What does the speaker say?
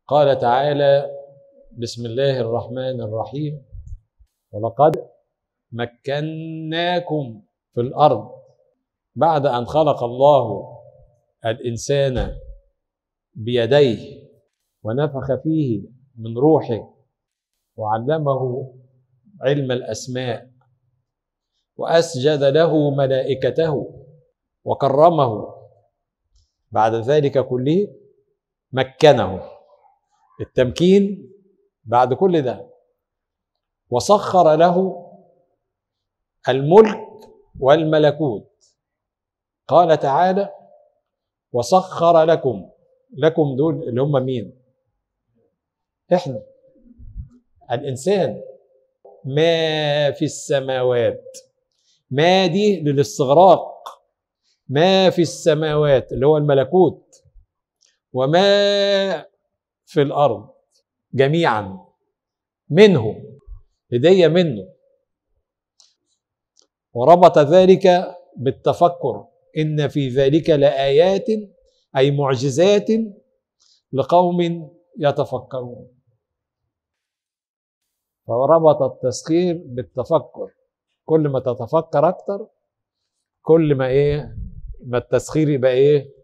قال تعالى بسم الله الرحمن الرحيم ولقد مكناكم في الارض بعد ان خلق الله الانسان بيديه ونفخ فيه من روحه وعلمه علم الاسماء واسجد له ملائكته وكرمه بعد ذلك كله مكنه التمكين بعد كل ده وسخر له الملك والملكوت قال تعالى وسخر لكم لكم دول اللي هم مين احنا الانسان ما في السماوات ما دي للاستغراق ما في السماوات اللي هو الملكوت وما في الارض جميعا منه هديه منه وربط ذلك بالتفكر ان في ذلك لايات اي معجزات لقوم يتفكرون فربط التسخير بالتفكر كل ما تتفكر اكتر كل ما ايه ما التسخير يبقى ايه